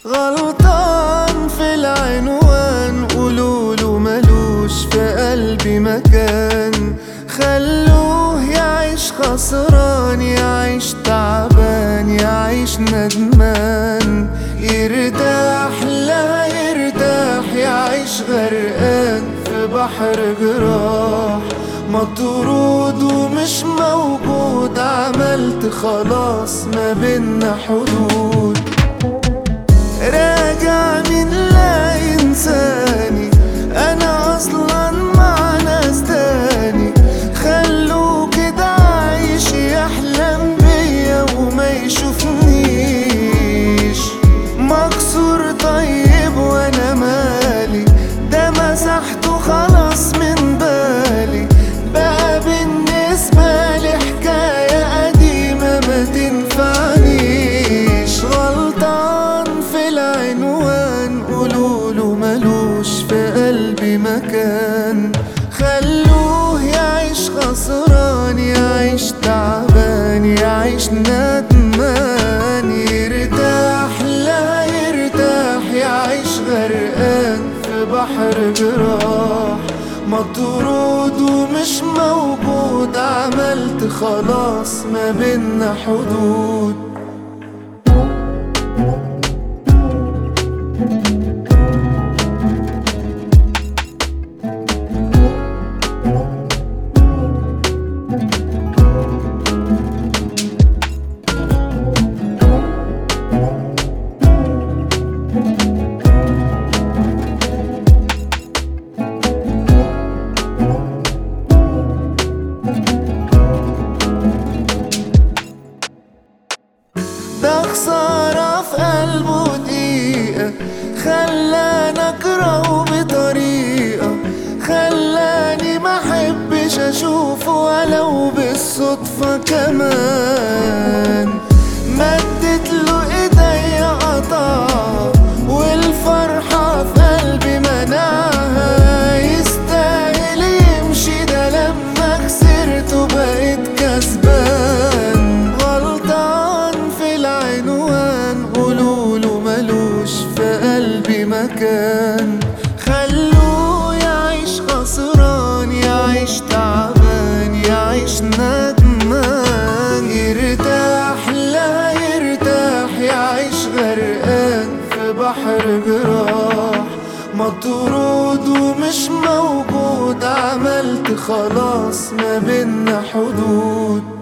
غلطان في العنوان قولوله ملوش في قلبي مكان خلوه يعيش خسران يعيش تعبان يعيش ندمان يرتاح لا يرتاح يعيش غرقان في بحر جراح مطرود ومش موجود عملت خلاص ما بينا حدود راجع من لا ينساني انا اصلا مع ناس تاني خلوه كده عايش يحلم بيا وما يشوفنيش مكسور طيب وانا مالي ده مسحته خلاص من بالي بقى بالنسبة لي حكاية قديمة ما تنفعنيش غلطان في العنوان قولوله ملوش في قلبي مكان خلوه يعيش خسران يعيش تعبان يعيش ندمان يرتاح لا يرتاح يعيش غرقان في بحر جراح مطرود ومش موجود عملت خلاص ما بينا حدود ده خسارة في قلبه دقيقة خلاني أكرهه بطريقة خلاني ما أحبش أشوفه ولو بالصدفة كمان مدت له إيديا قطعها والفرحة في قلبي منعها يستاهل يمشي ده لما خسرته بقيت كسبان غلطان في العنوان قولوله ملوش في قلبي مكان خلوه يعيش خسران يعيش تعبان يعيش ندمان يرتاح لا يرتاح يعيش غرقان في بحر جراح مطرود ومش موجود عملت خلاص ما بينا حدود